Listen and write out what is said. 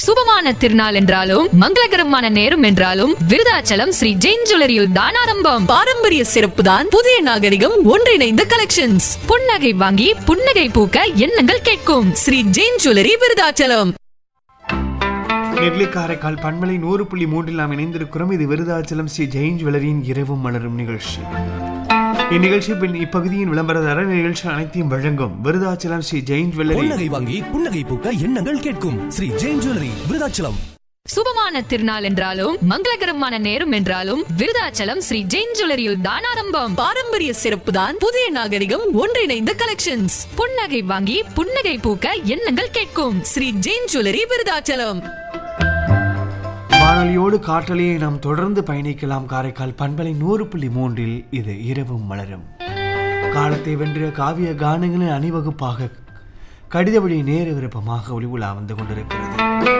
சுபமான திருநாள் என்றாலும் மங்களகரமான நேரம் என்றாலும் விருதாச்சலம் ஸ்ரீ ஜெயின் ஜுவல்லரியில் தான் ஆரம்பம் பாரம்பரிய சிறப்பு தான் புதிய நாகரிகம் ஒன்றிணைந்த கலெக்ஷன்ஸ் புன்னகை வாங்கி புன்னகை பூக்க எண்ணங்கள் கேட்கும் ஸ்ரீ ஜெயின் ஜுவல்லரி விருதாச்சலம் நெல்லை காரைக்கால் பண்பலை நூறு புள்ளி மூன்றில் நாம் இணைந்திருக்கிறோம் இது விருதாச்சலம் ஸ்ரீ ஜெயின் ஜுவல்லரியின் இரவும் மலரும் நிகழ்ச்சி இந்நிகழ்ச்சி பின் இப்பகுதியின் விளம்பரதாரர் நிகழ்ச்சி அனைத்தையும் வழங்கும் விருதாச்சலம் ஸ்ரீ ஜெயின் ஜுவல்லரி புன்னகை வாங்கி புன்னகை பூக்க எண்ணங்கள் கேட்கும் ஸ்ரீ ஜெயின் ஜுவல்லரி விருதாச்சலம் சுபமான திருநாள் என்றாலும் மங்களகரமான நேரம் என்றாலும் விருதாச்சலம் ஸ்ரீ ஜெயின் ஜுவல்லரியில் தான் ஆரம்பம் பாரம்பரிய சிறப்பு தான் புதிய நாகரிகம் ஒன்றிணைந்த கலெக்ஷன்ஸ் புன்னகை வாங்கி புன்னகை பூக்க எண்ணங்கள் கேட்கும் ஸ்ரீ ஜெயின் ஜுவல்லரி விருதாச்சலம் வானொலியோடு காற்றலையை நாம் தொடர்ந்து பயணிக்கலாம் காரைக்கால் பண்பலை நூறு புள்ளி மூன்றில் இது இரவும் மலரும் காலத்தை வென்ற காவிய கானங்களின் அணிவகுப்பாக கடித வழி நேர விருப்பமாக ஒளி உலா வந்து கொண்டிருக்கிறது